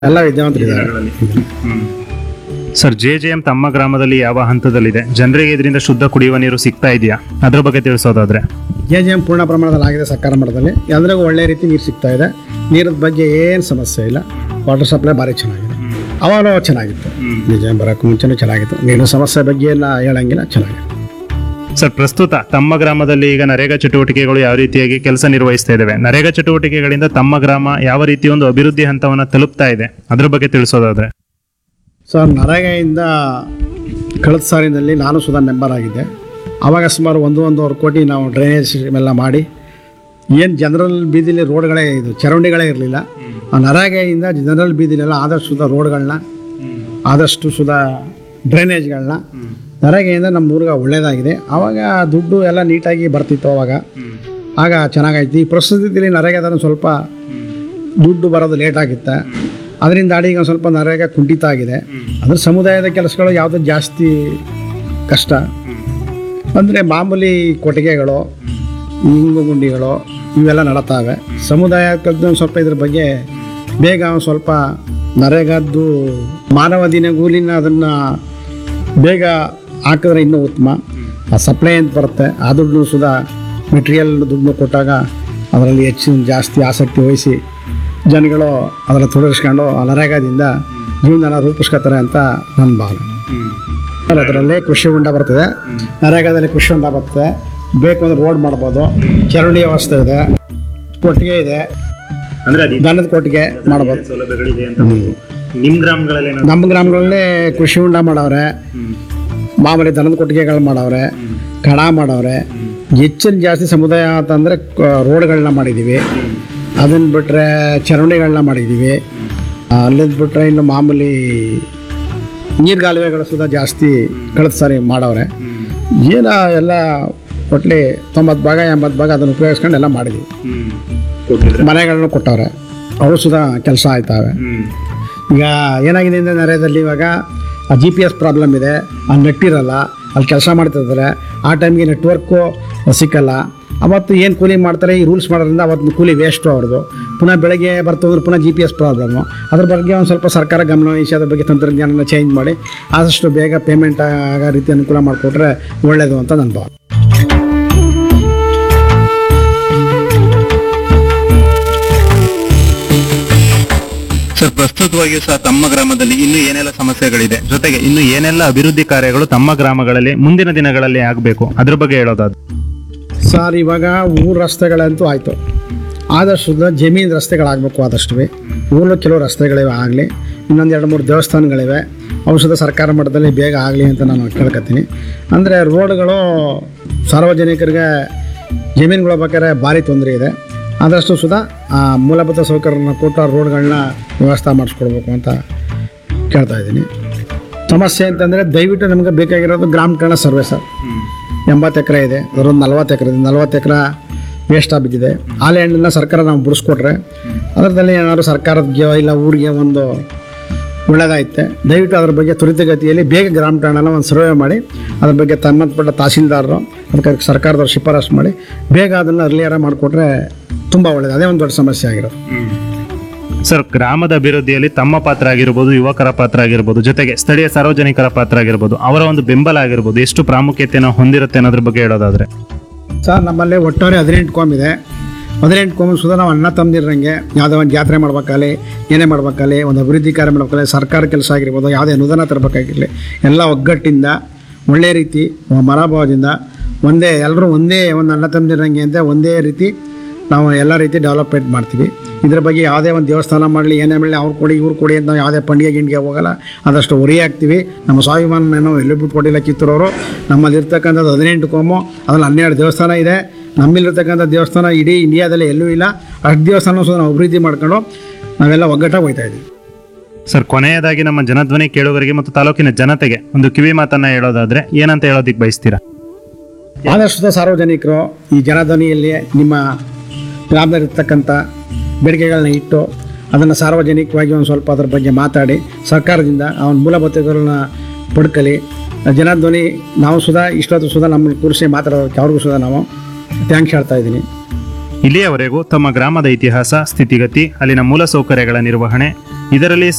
ಎಲ್ಲ ವಿದ್ಯಾವಂತರಿದ್ದಾರೆ sir J J M ತಮ್ಮ ಗ್ರಾಮದಲ್ಲಿ ಯಾವ ಹಂತದಲ್ಲಿದೆ ಜನರಿಗೆ ಇದರಿಂದ ಶುದ್ಧ ಕುಡಿಯುವ ನೀರು ಸಿಗ್ತಾ ಇದೆಯಾ ಅದ್ರ ಬಗ್ಗೆ ತಿಳಿಸೋದಾದ್ರೆ ಜೆ ಜೆ ಎಂ ಪೂರ್ಣ ಪ್ರಮಾಣದಲ್ಲಿ ಆಗಿದೆ ಸರ್ಕಾರ ಮಟ್ಟದಲ್ಲಿ ಎಲ್ಲರಿಗೂ ಒಳ್ಳೆ ರೀತಿ ನೀರು ಸಿಗ್ತಾ ಇದೆ ನೀರದ ಬಗ್ಗೆ ಏನು ಸಮಸ್ಯೆ ಇಲ್ಲ ವಾಟರ್ ಸಪ್ಲೈ ಭಾರಿ ಚೆನ್ನಾಗಿದೆ ಅವಾಗ ಚೆನ್ನಾಗಿತ್ತು ಜೆ ಜೆ ಎಂ ಬರೋಕ್ಕೆ ಮುಂಚೆನೂ ಚೆನ್ನಾಗಿತ್ತು ನೀರಿನ ಸಮಸ್ಯೆ ಬಗ್ಗೆ ಎಲ್ಲ ಹೇಳಂಗಿಲ್ಲ ಚೆನ್ನಾಗಿದೆ ಸರ್ ಪ್ರಸ್ತುತ ತಮ್ಮ ಗ್ರಾಮದಲ್ಲಿ ಈಗ ನರೇಗಾ ಚಟುವಟಿಕೆಗಳು ಯಾವ ರೀತಿಯಾಗಿ ಕೆಲಸ ನಿರ್ವಹಿಸ್ತಾ ಇದ್ದಾವೆ ನರೇಗಾ ಚಟುವಟಿಕೆಗಳಿಂದ ತಮ್ಮ ಗ್ರಾಮ ಯಾವ ರೀತಿ ಒಂದು ಅಭಿವೃದ್ಧಿ ಹಂತವನ್ನು ತಲುಪ್ತಾ ಇದೆ ಅದ್ರ ಬಗ್ಗೆ ತಿಳಿಸೋದಾದ್ರೆ ಸರ್ ನರೇಗಾಯಿಂದ ಕಳೆದ ಸಾರಿನಲ್ಲಿ ನಾನು ಸುಧಾ ಮೆಂಬರ್ ಆಗಿದ್ದೆ ಆವಾಗ ಸುಮಾರು ಒಂದು ಒಂದೂವರೆ ಕೋಟಿ ನಾವು ಡ್ರೈನೇಜ್ ಎಲ್ಲ ಮಾಡಿ ಏನು ಜನರಲ್ ಬೀದಿಲಿ ರೋಡ್ಗಳೇ ಇದು ಚರಂಡಿಗಳೇ ಇರಲಿಲ್ಲ ಆ ನರೇಗಾಯಿಂದ ಜನರಲ್ ಬೀದಿಲೆಲ್ಲ ಆದಷ್ಟು ಸುಧಾ ರೋಡ್ಗಳನ್ನ ಆದಷ್ಟು ಸುಧಾ ಡ್ರೈನೇಜ್ಗಳನ್ನ ನರೇಗೆಯಿಂದ ನಮ್ಮ ಊರಿಗೆ ಒಳ್ಳೇದಾಗಿದೆ ಆವಾಗ ದುಡ್ಡು ಎಲ್ಲ ನೀಟಾಗಿ ಬರ್ತಿತ್ತು ಅವಾಗ ಆಗ ಚೆನ್ನಾಗಾಯ್ತು ಈ ಪ್ರಸ್ತುತದಲ್ಲಿ ನರೇಗಾದ ಸ್ವಲ್ಪ ದುಡ್ಡು ಬರೋದು ಲೇಟ್ ಆಗಿತ್ತೆ ಅದರಿಂದ ಅಡಿಗೆ ಒಂದು ಸ್ವಲ್ಪ ನರೇಗಾ ಕುಂಠಿತ ಆಗಿದೆ ಅದ್ರ ಸಮುದಾಯದ ಕೆಲಸಗಳು ಯಾವುದು ಜಾಸ್ತಿ ಕಷ್ಟ ಅಂದರೆ ಮಾಮೂಲಿ ಕೊಟ್ಟಿಗೆಗಳು ಇಂಗು ಗುಂಡಿಗಳು ಇವೆಲ್ಲ ನಡತಾವೆ ಸಮುದಾಯ ಒಂದು ಸ್ವಲ್ಪ ಇದ್ರ ಬಗ್ಗೆ ಬೇಗ ಒಂದು ಸ್ವಲ್ಪ ನರೇಗಾದ್ದು ಮಾನವ ದಿನಗೂಲಿನ ಅದನ್ನು ಬೇಗ ಹಾಕಿದ್ರೆ ಇನ್ನೂ ಉತ್ತಮ ಆ ಸಪ್ಲೈ ಅಂತ ಬರುತ್ತೆ ಆ ದುಡ್ಡು ಸುಧಾ ಮೆಟೀರಿಯಲ್ ದುಡ್ಡು ಕೊಟ್ಟಾಗ ಅದರಲ್ಲಿ ಹೆಚ್ಚಿನ ಜಾಸ್ತಿ ಆಸಕ್ತಿ ವಹಿಸಿ ಜನಗಳು ಅದರ ತೊಡಗಿಸ್ಕೊಂಡು ಆ ನರೇಗಾದಿಂದ ಜೀವನ ರೂಪಿಸ್ಕೊತಾರೆ ಅಂತ ನನ್ನ ಭಾವನೆ ಅದರಲ್ಲಿ ಕೃಷಿ ಹೊಂಡ ಬರ್ತದೆ ನರೇಗಾದಲ್ಲಿ ಕೃಷಿ ಹೊಂಡ ಬರ್ತದೆ ಬೇಕು ಅಂದ್ರೆ ರೋಡ್ ಮಾಡ್ಬೋದು ಚರಂಡಿ ವ್ಯವಸ್ಥೆ ಇದೆ ಕೊಟ್ಟಿಗೆ ಇದೆ ಅಂದ್ರೆ ದನದ ಕೊಟ್ಟಿಗೆ ಮಾಡ್ಬೋದು ಸೌಲಭ್ಯಗಳಿದೆ ಅಂತ ನಿಮ್ ಗ್ರಾಮಗಳಲ್ಲಿ ನಮ್ಮ ಗ್ರಾಮಗಳಲ್ಲಿ ಕೃಷಿ ಹೊಂಡ ಮಾಡವ್ರೆ ಮಾಮೂಲಿ ದನದ ಕೊಟ್ಟಿಗೆಗಳು ಮಾಡವ್ರೆ ಕಣ ಮಾಡವ್ರೆ ಹೆಚ್ಚಿನ ಜಾಸ್ತಿ ಸಮುದಾಯ ಅಂತಂದರೆ ರೋಡ್ಗಳನ್ನ ಮಾಡಿದ್ದೀವಿ ಅದನ್ನು ಬಿಟ್ಟರೆ ಚರಂಡಿಗಳನ್ನ ಮಾಡಿದ್ದೀವಿ ಅಲ್ಲಿಂದ ಬಿಟ್ಟರೆ ಇನ್ನು ಮಾಮೂಲಿ ನೀರ್ಗಾಲುವೆಗಳು ಸುಧಾ ಜಾಸ್ತಿ ಕಳೆದ ಸಾರಿ ಮಾಡವ್ರೆ ಏನ ಎಲ್ಲ ಒಟ್ಲಿ ತೊಂಬತ್ತು ಭಾಗ ಎಂಬತ್ತು ಭಾಗ ಅದನ್ನು ಉಪಯೋಗಿಸ್ಕೊಂಡು ಎಲ್ಲ ಮಾಡಿದ್ವಿ ಮನೆಗಳನ್ನ ಕೊಟ್ಟವ್ರೆ ಅವು ಸುಧಾ ಕೆಲಸ ಆಯ್ತಾವೆ ಈಗ ಏನಾಗಿದೆ ಅಂದರೆ ನರೇದಲ್ಲಿ ಇವಾಗ ಆ ಜಿ ಪಿ ಎಸ್ ಪ್ರಾಬ್ಲಮ್ ಇದೆ ಆ ನೆಟ್ ಇರಲ್ಲ ಅಲ್ಲಿ ಕೆಲಸ ಮಾಡ್ತಿರ್ತಾರೆ ಆ ಟೈಮ್ಗೆ ನೆಟ್ವರ್ಕು ಸಿಕ್ಕಲ್ಲ ಅವತ್ತು ಏನು ಕೂಲಿ ಮಾಡ್ತಾರೆ ಈ ರೂಲ್ಸ್ ಮಾಡೋದ್ರಿಂದ ಅವತ್ತು ಕೂಲಿ ವೇಸ್ಟು ಅವ್ರದ್ದು ಪುನಃ ಬೆಳಗ್ಗೆ ಬರ್ತಂದ್ರೆ ಪುನಃ ಜಿ ಪಿ ಎಸ್ ಪ್ರಾಬ್ಲಮ್ಮು ಅದ್ರ ಬಗ್ಗೆ ಒಂದು ಸ್ವಲ್ಪ ಸರ್ಕಾರ ಗಮನ ವಹಿಸಿ ಅದ್ರ ಬಗ್ಗೆ ತಂತ್ರಜ್ಞಾನನ ಚೇಂಜ್ ಮಾಡಿ ಆದಷ್ಟು ಬೇಗ ಪೇಮೆಂಟ್ ಆಗೋ ರೀತಿ ಅನುಕೂಲ ಮಾಡಿಕೊಟ್ರೆ ಒಳ್ಳೆಯದು ಅಂತ ನನ್ನ ಭಾವನೆ ಸರ್ ಪ್ರಸ್ತುತವಾಗಿ ಸಹ ತಮ್ಮ ಗ್ರಾಮದಲ್ಲಿ ಇನ್ನು ಏನೆಲ್ಲ ಸಮಸ್ಯೆಗಳಿದೆ ಜೊತೆಗೆ ಇನ್ನು ಏನೆಲ್ಲ ಅಭಿವೃದ್ಧಿ ಕಾರ್ಯಗಳು ತಮ್ಮ ಗ್ರಾಮಗಳಲ್ಲಿ ಮುಂದಿನ ದಿನಗಳಲ್ಲಿ ಆಗಬೇಕು ಅದ್ರ ಬಗ್ಗೆ ಹೇಳೋದಾದ್ರೆ ಸರ್ ಇವಾಗ ಊರು ರಸ್ತೆಗಳಂತೂ ಆಯಿತು ಆದಷ್ಟು ಜಮೀನು ರಸ್ತೆಗಳಾಗಬೇಕು ಆದಷ್ಟು ಊರಲ್ಲೂ ಕೆಲವು ರಸ್ತೆಗಳಿವೆ ಆಗಲಿ ಇನ್ನೊಂದು ಎರಡು ಮೂರು ದೇವಸ್ಥಾನಗಳಿವೆ ಔಷಧ ಸರ್ಕಾರ ಮಟ್ಟದಲ್ಲಿ ಬೇಗ ಆಗಲಿ ಅಂತ ನಾನು ಕೇಳ್ಕೊತೀನಿ ಅಂದರೆ ರೋಡ್ಗಳು ಸಾರ್ವಜನಿಕರಿಗೆ ಜಮೀನುಗಳು ಬೇಕಾದ್ರೆ ಭಾರಿ ತೊಂದರೆ ಇದೆ ಆದಷ್ಟು ಸುಧಾ ಆ ಮೂಲಭೂತ ಸೌಕರ್ಯನ ಕೊಟ್ಟು ಆ ರೋಡ್ಗಳನ್ನ ವ್ಯವಸ್ಥೆ ಮಾಡಿಸ್ಕೊಡ್ಬೇಕು ಅಂತ ಕೇಳ್ತಾ ಇದ್ದೀನಿ ಸಮಸ್ಯೆ ಅಂತಂದರೆ ದಯವಿಟ್ಟು ನಮಗೆ ಬೇಕಾಗಿರೋದು ಗ್ರಾಮ ಕಣ ಸರ್ವೆ ಸರ್ ಎಂಬತ್ತು ಎಕರೆ ಇದೆ ಅದರೊಂದು ನಲ್ವತ್ತು ಎಕರೆ ಇದೆ ನಲ್ವತ್ತು ಎಕರೆ ವೇಸ್ಟ್ ಬಿದ್ದಿದೆ ಆಲೆ ಹಣ್ಣನ್ನ ಸರ್ಕಾರ ನಾವು ಬಿಡಿಸ್ಕೊಟ್ರೆ ಅದರದಲ್ಲಿ ಏನಾದ್ರು ಸರ್ಕಾರದ ಇಲ್ಲ ಊರಿಗೆ ಒಂದು ಒಳ್ಳೆದಾಯ್ತೆ ದಯವಿಟ್ಟು ಅದ್ರ ಬಗ್ಗೆ ತ್ವರಿತಗತಿಯಲ್ಲಿ ಬೇಗ ಗ್ರಾಮ ಠಾಣನ ಒಂದು ಸರ್ವೆ ಮಾಡಿ ಅದ್ರ ಬಗ್ಗೆ ಸಂಬಂಧಪಟ್ಟ ತಹಸೀಲ್ದಾರರು ಅದಕ್ಕೆ ಸರ್ಕಾರದವ್ರು ಶಿಫಾರಸು ಮಾಡಿ ಬೇಗ ಅದನ್ನು ಅರ್ಲಿಯರ ಮಾಡಿಕೊಟ್ರೆ ತುಂಬ ಒಳ್ಳೆಯದು ಅದೇ ಒಂದು ದೊಡ್ಡ ಸಮಸ್ಯೆ ಆಗಿರೋದು ಸರ್ ಗ್ರಾಮದ ಅಭಿವೃದ್ಧಿಯಲ್ಲಿ ತಮ್ಮ ಪಾತ್ರ ಆಗಿರ್ಬೋದು ಯುವಕರ ಪಾತ್ರ ಆಗಿರ್ಬೋದು ಜೊತೆಗೆ ಸ್ಥಳೀಯ ಸಾರ್ವಜನಿಕರ ಪಾತ್ರ ಆಗಿರ್ಬೋದು ಅವರ ಒಂದು ಬೆಂಬಲ ಆಗಿರ್ಬೋದು ಎಷ್ಟು ಪ್ರಾಮುಖ್ಯತೆಯನ್ನು ಹೊಂದಿರುತ್ತೆ ಅನ್ನೋದ್ರ ಬಗ್ಗೆ ಹೇಳೋದಾದ್ರೆ ಸರ್ ನಮ್ಮಲ್ಲಿ ಒಟ್ಟಾರೆ ಹದಿನೆಂಟು ಕೋಮ್ ಇದೆ ಹದಿನೆಂಟು ಕೋಮ್ ಸುಧಾ ನಾವು ಅಣ್ಣ ತಮ್ಮದಿರಂಗೆ ಯಾವುದೋ ಒಂದು ಜಾತ್ರೆ ಮಾಡ್ಬೇಕಾಗಲಿ ಏನೇ ಮಾಡ್ಬೇಕಾಗಲಿ ಒಂದು ಅಭಿವೃದ್ಧಿ ಕಾರ್ಯ ಮಾಡ್ಬೇಕಾಗಲಿ ಸರ್ಕಾರ ಕೆಲಸ ಆಗಿರ್ಬೋದು ಯಾವುದೇ ಅನುದಾನ ತರಬೇಕಾಗಿರಲಿ ಎಲ್ಲ ಒಗ್ಗಟ್ಟಿಂದ ಒಳ್ಳೆ ರೀತಿ ಮನೋಭಾವದಿಂದ ಒಂದೇ ಎಲ್ಲರೂ ಒಂದೇ ಒಂದು ಅಣ್ಣ ತಮ್ಮದಿರಂಗೆ ಅಂತ ಒಂದೇ ರೀತಿ ನಾವು ಎಲ್ಲ ರೀತಿ ಡೆವಲಪ್ಮೆಂಟ್ ಮಾಡ್ತೀವಿ ಇದ್ರ ಬಗ್ಗೆ ಯಾವುದೇ ಒಂದು ದೇವಸ್ಥಾನ ಮಾಡಲಿ ಏನೇ ಮಾಡಲಿ ಅವ್ರು ಕೊಡಿ ಇವ್ರು ಕೊಡಿ ಅಂತ ನಾವು ಯಾವುದೇ ಪಂಡಿಗೆ ಗಿಂಡಿಗೆ ಹೋಗಲ್ಲ ಆದಷ್ಟು ಹೊರಿ ಹಾಕ್ತೀವಿ ನಮ್ಮ ಸ್ವಾಭಿಮಾನ ಏನೋ ಎಲ್ಲೂ ಬಿಟ್ಕೊಟ್ಟಿಲ್ಲ ಕಿತ್ತೂರವರು ನಮ್ಮಲ್ಲಿರ್ತಕ್ಕಂಥದ್ದು ಹದಿನೆಂಟು ಕೋಮು ಅದ್ರಲ್ಲಿ ಹನ್ನೆರಡು ದೇವಸ್ಥಾನ ಇದೆ ನಮ್ಮಲ್ಲಿರ್ತಕ್ಕಂಥ ದೇವಸ್ಥಾನ ಇಡೀ ಇಂಡಿಯಾದಲ್ಲಿ ಎಲ್ಲೂ ಇಲ್ಲ ಅಷ್ಟು ದೇವಸ್ಥಾನ ಸಹ ನಾವು ಅಭಿವೃದ್ಧಿ ಮಾಡ್ಕೊಂಡು ನಾವೆಲ್ಲ ಒಗ್ಗಟ್ಟಾಗಿ ಹೋಗ್ತಾ ಇದ್ದೀವಿ ಸರ್ ಕೊನೆಯದಾಗಿ ನಮ್ಮ ಜನಧ್ವನಿ ಕೇಳುಗರಿಗೆ ಮತ್ತು ತಾಲೂಕಿನ ಜನತೆಗೆ ಒಂದು ಕಿವಿ ಮಾತನ್ನ ಹೇಳೋದಾದ್ರೆ ಏನಂತ ಹೇಳೋದಿಕ್ ಬಯಸ್ತೀರಾ ಆದಷ್ಟು ಸಾರ್ವಜನಿಕರು ಈ ಜನಧ್ವನಿಯಲ್ಲಿ ನಿಮ್ಮ ಗ್ರಾಮದಲ್ಲಿರ್ತಕ್ಕಂಥ ಬೇಡಿಕೆಗಳನ್ನ ಇಟ್ಟು ಅದನ್ನು ಸಾರ್ವಜನಿಕವಾಗಿ ಒಂದು ಸ್ವಲ್ಪ ಅದ್ರ ಬಗ್ಗೆ ಮಾತಾಡಿ ಸರ್ಕಾರದಿಂದ ಅವನ ಮೂಲಭೂತಗಳನ್ನ ಪಡ್ಕಲಿ ಜನಧ್ವನಿ ನಾವು ಸುಧಾ ಇಷ್ಟೊತ್ತು ಸುಧಾ ನಮ್ಮನ್ನು ಕೂರಿಸಿ ಮಾತಾಡೋದಕ್ಕೆ ಅವ್ರಿಗೂ ಸುಧಾ ನಾವು ಥ್ಯಾಂಕ್ಸ್ ಹೇಳ್ತಾ ಇದ್ದೀನಿ ಇಲ್ಲಿಯವರೆಗೂ ತಮ್ಮ ಗ್ರಾಮದ ಇತಿಹಾಸ ಸ್ಥಿತಿಗತಿ ಅಲ್ಲಿನ ಮೂಲಸೌಕರ್ಯಗಳ ನಿರ್ವಹಣೆ ಇದರಲ್ಲಿ